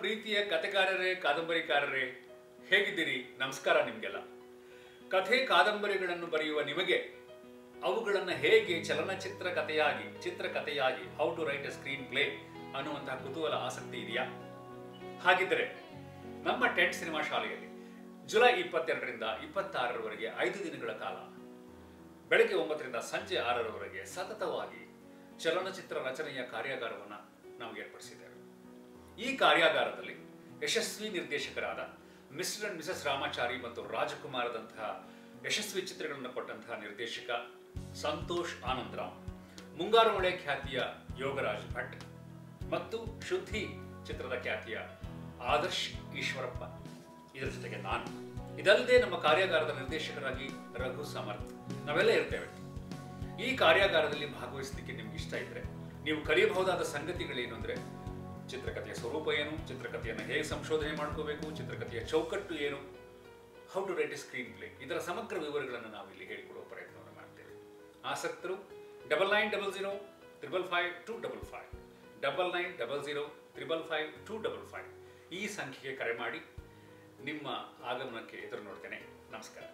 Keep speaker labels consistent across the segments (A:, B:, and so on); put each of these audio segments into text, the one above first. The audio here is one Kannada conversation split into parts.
A: ಪ್ರೀತಿಯ ಕಥೆಗಾರರೇ ಕಾದಂಬರಿಕಾರರೇ ಹೇಗಿದ್ದೀರಿ ನಮಸ್ಕಾರ ನಿಮಗೆಲ್ಲ ಕಥೆ ಕಾದಂಬರಿಗಳನ್ನು ಬರೆಯುವ ನಿಮಗೆ ಅವುಗಳನ್ನು ಹೇಗೆ ಚಲನಚಿತ್ರ ಕಥೆಯಾಗಿ ಚಿತ್ರಕಥೆಯಾಗಿ how to write a screenplay ಅನ್ನುವಂತಹ ಕುತೂಹಲ ಆಸಕ್ತಿ ಇದೆಯಾ ಹಾಗಿದ್ದರೆ ನಮ್ಮ ಟೆಂಟ್ ಸಿನಿಮಾ ಶಾಲೆಯಲ್ಲಿ ಜುಲೈ ಇಪ್ಪತ್ತೆರಡರಿಂದ ಇಪ್ಪತ್ತಾರರವರೆಗೆ ಐದು ದಿನಗಳ ಕಾಲ ಬೆಳಗ್ಗೆ ಒಂಬತ್ತರಿಂದ ಸಂಜೆ ಆರರವರೆಗೆ ಸತತವಾಗಿ ಚಲನಚಿತ್ರ ರಚನೆಯ ಕಾರ್ಯಾಗಾರವನ್ನು ನಾವು ಏರ್ಪಡಿಸಿದ್ದೇವೆ ಈ ಕಾರ್ಯಾಗಾರದಲ್ಲಿ ಯಶಸ್ವಿ ನಿರ್ದೇಶಕರಾದ ಮಿಸ್ಟರ್ ಅಂಡ್ ಮಿಸಸ್ ರಾಮಾಚಾರಿ ಮತ್ತು ರಾಜಕುಮಾರದಂತಹ ಯಶಸ್ವಿ ಚಿತ್ರಗಳನ್ನು ಕೊಟ್ಟಂತಹ ನಿರ್ದೇಶಕ ಸಂತೋಷ್ ಆನಂದರಾಮ್ ಮುಂಗಾರು ಮಳೆ ಖ್ಯಾತಿಯ ಯೋಗರಾಜ್ ಭಟ್ ಮತ್ತು ಶುದ್ಧಿ ಚಿತ್ರದ ಖ್ಯಾತಿಯ ಆದರ್ಶ್ ಈಶ್ವರಪ್ಪ ಇದರ ಜೊತೆಗೆ ನಾನು ಇದಲ್ಲದೆ ನಮ್ಮ ಕಾರ್ಯಾಗಾರದ ನಿರ್ದೇಶಕರಾಗಿ ರಘು ಸಮರ್ಥ್ ನಾವೆಲ್ಲ ಇರ್ತೇವೆ ಈ ಕಾರ್ಯಾಗಾರದಲ್ಲಿ ಭಾಗವಹಿಸಲಿಕ್ಕೆ ನಿಮ್ಗೆ ಇಷ್ಟ ಇದ್ರೆ ನೀವು ಕಲಿಯಬಹುದಾದ ಸಂಗತಿಗಳೇನು ಅಂದ್ರೆ ಚಿತ್ರಕಥೆಯ ಸ್ವರೂಪ ಏನು ಚಿತ್ರಕಥೆಯನ್ನು ಹೇಗೆ ಸಂಶೋಧನೆ ಮಾಡ್ಕೋಬೇಕು ಚಿತ್ರಕಥೆಯ ಚೌಕಟ್ಟು ಏನು how to write a screenplay ಇದರ ಸಮಗ್ರ ವಿವರಗಳನ್ನು ನಾವು ಇಲ್ಲಿ ಹೇಳಿಕೊಡುವ ಪ್ರಯತ್ನವನ್ನು ಮಾಡ್ತೇವೆ ಆಸಕ್ತರು double nine double zero triple five two double five double nine double zero triple five two double five ಈ ಸಂಖ್ಯೆಗೆ ಕರೆ ಮಾಡಿ ನಿಮ್ಮ ಆಗಮನಕ್ಕೆ ಎದುರು ನೋಡ್ತೇನೆ ನಮಸ್ಕಾರ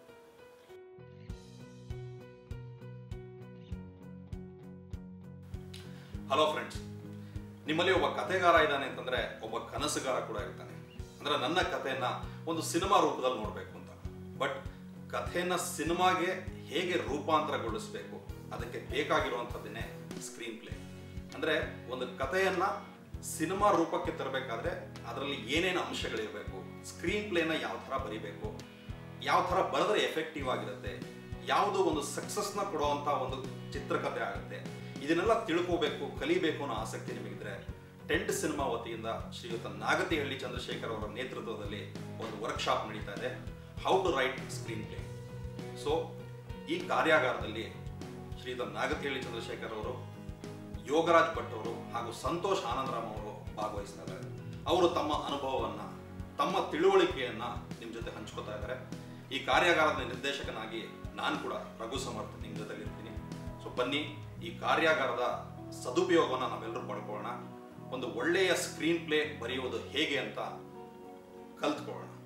B: ಹಲೋ ಫ್ರೆಂಡ್ಸ್ ನಿಮ್ಮಲ್ಲಿ ಒಬ್ಬ ಕಥೆಗಾರ ಇದ್ದಾನೆ ಅಂತಂದ್ರೆ ಒಬ್ಬ ಕನಸುಗಾರ ಕೂಡ ಇರ್ತಾನೆ ಅಂದ್ರೆ ನನ್ನ ಕಥೆಯನ್ನ ಒಂದು ಸಿನಿಮಾ ರೂಪದಲ್ಲಿ ನೋಡಬೇಕು ಅಂತ ಬಟ್ ಕಥೆಯನ್ನ ಸಿನಿಮಾಗೆ ಹೇಗೆ ರೂಪಾಂತರಗೊಳಿಸಬೇಕು ಅದಕ್ಕೆ ಬೇಕಾಗಿರುವಂಥದ್ದೇನೆ ಸ್ಕ್ರೀನ್ ಪ್ಲೇ ಅಂದ್ರೆ ಒಂದು ಕಥೆಯನ್ನ ಸಿನಿಮಾ ರೂಪಕ್ಕೆ ತರಬೇಕಾದ್ರೆ ಅದರಲ್ಲಿ ಏನೇನು ಅಂಶಗಳಿರಬೇಕು ಸ್ಕ್ರೀನ್ ಪ್ಲೇನ ಯಾವ ಥರ ಬರಿಬೇಕು ಯಾವ ಥರ ಬರೆದ್ರೆ ಎಫೆಕ್ಟಿವ್ ಆಗಿರುತ್ತೆ ಯಾವುದು ಒಂದು ಸಕ್ಸಸ್ನ ಕೊಡುವಂಥ ಒಂದು ಚಿತ್ರಕಥೆ ಆಗುತ್ತೆ ಇದನ್ನೆಲ್ಲ ತಿಳ್ಕೋಬೇಕು ಕಲಿಬೇಕು ಅನ್ನೋ ಆಸಕ್ತಿ ನಿಮಗಿದ್ರೆ ಟೆಂಟ್ ಸಿನಿಮಾ ವತಿಯಿಂದ ಶ್ರೀಯುತ ನಾಗತಿಹಳ್ಳಿ ಚಂದ್ರಶೇಖರ್ ಅವರ ನೇತೃತ್ವದಲ್ಲಿ ಒಂದು ವರ್ಕ್ಶಾಪ್ ನಡೀತಾ ಇದೆ how to write screenplay so ಈ ಕಾರ್ಯಾಗಾರದಲ್ಲಿ ಶ್ರೀಯುತ ನಾಗತಿಹಳ್ಳಿ ಚಂದ್ರಶೇಖರ್ ಅವರು ಯೋಗರಾಜ್ ಭಟ್ ಅವರು ಹಾಗೂ ಸಂತೋಷ್ ಆನಂದರಾಮ್ ಅವರು ಭಾಗವಹಿಸ್ತಾ ಇದ್ದಾರೆ ಅವರು ತಮ್ಮ ಅನುಭವವನ್ನ ತಮ್ಮ ತಿಳುವಳಿಕೆಯನ್ನ ನಿಮ್ಮ ಜೊತೆ ಹಂಚ್ಕೋತಾ ಇದ್ದಾರೆ ಈ ಕಾರ್ಯಾಗಾರದ ನಿರ್ದೇಶಕನಾಗಿ ನಾನು ಕೂಡ ರಘು ಸಮರ್ಥ ನಿಮ್ಮ ಜೊತೆಲಿರ್ತೀನಿ ಸೊ ಬನ್ನಿ ಈ ಕಾರ್ಯಾಗಾರದ ಸದುಪಯೋಗವನ್ನು ನಾವೆಲ್ಲರೂ ಪಡ್ಕೊಳ್ಳೋಣ ಒಂದು ಒಳ್ಳೆಯ ಸ್ಕ್ರೀನ್ ಪ್ಲೇ ಬರೆಯುವುದು ಹೇಗೆ ಅಂತ ಕಲ್ತ್ಕೊಳ್ಳೋಣ